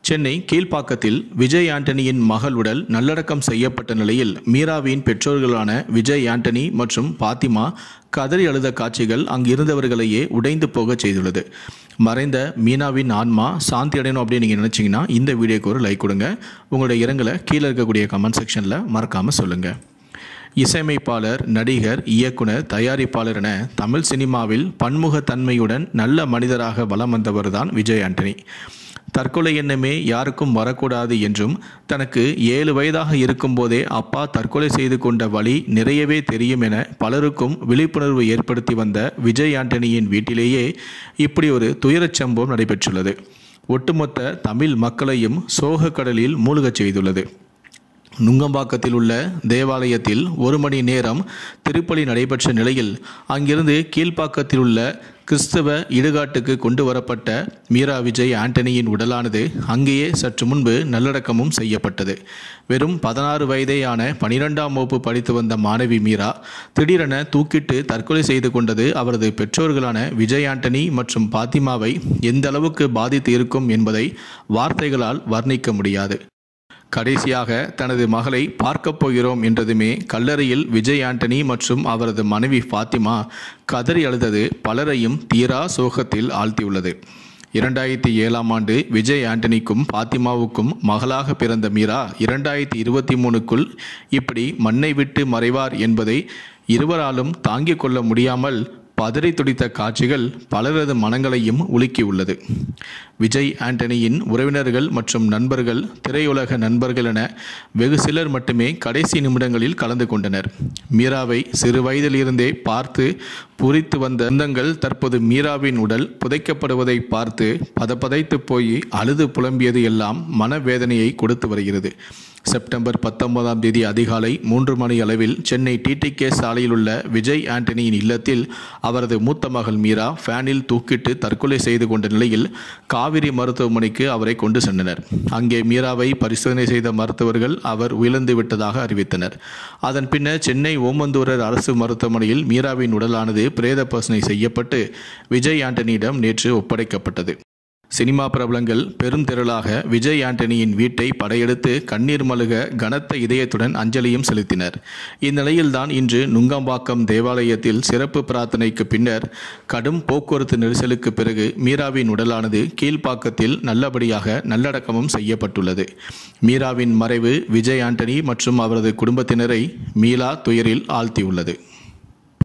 சென்னை கீழ்ப்பாக்கத்தில் விஜய் ஆண்டனியின் மகள் உடல் நல்லடக்கம் செய்யப்பட்ட நிலையில் மீராவின் பெற்றோர்களான விஜய் ஆண்டனி மற்றும் பாத்திமா கதறி அழுத காட்சிகள் அங்கிருந்தவர்களையே உடைந்து போகச் செய்துள்ளது மறைந்த மீனாவின் ஆன்மா சாந்தி அடையணும் அப்படின்னு நீங்கள் நினச்சிங்கன்னா இந்த வீடியோக்கு ஒரு லைக் கொடுங்க உங்களுடைய இரங்கலை கீழே இருக்கக்கூடிய கமெண்ட் செக்ஷனில் மறக்காமல் சொல்லுங்கள் இசையமைப்பாளர் நடிகர் இயக்குனர் தயாரிப்பாளர் என தமிழ் சினிமாவில் பன்முகத்தன்மையுடன் நல்ல மனிதராக வலம் வந்தவர்தான் விஜய் ஆண்டனி தற்கொலை எண்ணமே யாருக்கும் வரக்கூடாது என்றும் தனக்கு ஏழு வயதாக இருக்கும்போதே அப்பா தற்கொலை செய்து கொண்ட வழி நிறையவே தெரியும் என பலருக்கும் விழிப்புணர்வு ஏற்படுத்தி வந்த விஜய் ஆண்டனியின் வீட்டிலேயே இப்படி ஒரு துயரச் சம்பவம் நடைபெற்றுள்ளது ஒட்டுமொத்த தமிழ் மக்களையும் சோக கடலில் மூழ்கச் செய்துள்ளது நுங்கம்பாக்கத்தில் உள்ள தேவாலயத்தில் ஒரு மணி நேரம் திருப்பலி நடைபெற்ற நிலையில் அங்கிருந்து கீழ்ப்பாக்கத்தில் உள்ள கிறிஸ்தவ இடுகாட்டுக்கு கொண்டு வரப்பட்ட மீரா விஜய் ஆண்டனியின் உடலானது அங்கேயே சற்று முன்பு நல்லடக்கமும் செய்யப்பட்டது வெறும் பதினாறு வயதேயான பனிரெண்டாம் வகுப்பு படித்து வந்த மாணவி மீரா திடீரென தூக்கிட்டு தற்கொலை செய்து கொண்டது அவரது பெற்றோர்களான விஜய் ஆண்டனி மற்றும் பாத்திமாவை எந்த அளவுக்கு பாதித்து இருக்கும் என்பதை வார்த்தைகளால் வர்ணிக்க முடியாது கடைசியாக தனது மகளை பார்க்கப் போகிறோம் என்றதுமே கல்லறையில் விஜய் ஆண்டனி மற்றும் அவரது மனைவி ஃபாத்திமா கதறி அழுதது பலரையும் தீரா சோகத்தில் ஆழ்த்தியுள்ளது இரண்டாயிரத்தி ஏழாம் ஆண்டு விஜய் ஆண்டனிக்கும் பாத்திமாவுக்கும் மகளாக பிறந்த மீரா இரண்டாயிரத்தி இருபத்தி மூணுக்குள் இப்படி மண்ணை விட்டு மறைவார் என்பதை இருவராலும் தாங்கிக் கொள்ள முடியாமல் பதறி துடித்த காட்சிகள் பலரது மனங்களையும் உலுக்கியுள்ளது விஜய் ஆண்டனியின் உறவினர்கள் மற்றும் நண்பர்கள் திரையுலக நண்பர்கள் என வெகு சிலர் மட்டுமே கடைசி நிமிடங்களில் கலந்து கொண்டனர் மீராவை சிறு வயதிலிருந்தே பார்த்து பூரித்து வந்த சொந்தங்கள் தற்போது மீராவின் உடல் புதைக்கப்படுவதை பார்த்து பதப்பதைத்து போய் அழுது புலம்பியது எல்லாம் மனவேதனையை கொடுத்து வருகிறது செப்டம்பர் பத்தொன்பதாம் தேதி அதிகாலை மூன்று மணி அளவில் சென்னை டிடிகே சாலையில் உள்ள விஜய் ஆண்டனியின் இல்லத்தில் அவரது மூத்த மகள் மீரா ஃபேனில் தூக்கிட்டு தற்கொலை செய்து கொண்ட நிலையில் காவிரி மருத்துவமனைக்கு அவரை கொண்டு சென்றனர் அங்கே மீராவை பரிசோதனை செய்த மருத்துவர்கள் அவர் உயிர்ந்து விட்டதாக அறிவித்தனர் அதன் பின்னர் சென்னை ஓமந்தூரர் அரசு மருத்துவமனையில் மீராவின் உடலானது பிரேத பரிசோதனை செய்யப்பட்டு விஜய் ஆண்டனியிடம் நேற்று ஒப்படைக்கப்பட்டது சினிமா பிரபலங்கள் பெருந்திரளாக விஜய் ஆண்டனியின் வீட்டை படையெடுத்து கண்ணீர் மல்க கனத்த இதயத்துடன் அஞ்சலியும் செலுத்தினர் இந்நிலையில்தான் இன்று நுங்கம்பாக்கம் தேவாலயத்தில் சிறப்பு பிரார்த்தனைக்கு பின்னர் கடும் போக்குவரத்து நெரிசலுக்கு பிறகு மீராவின் உடலானது கீழ்ப்பாக்கத்தில் நல்லபடியாக நல்லடக்கமும் செய்யப்பட்டுள்ளது மீராவின் மறைவு விஜய் ஆண்டனி மற்றும் அவரது குடும்பத்தினரை மீளா துயரில் ஆழ்த்தியுள்ளது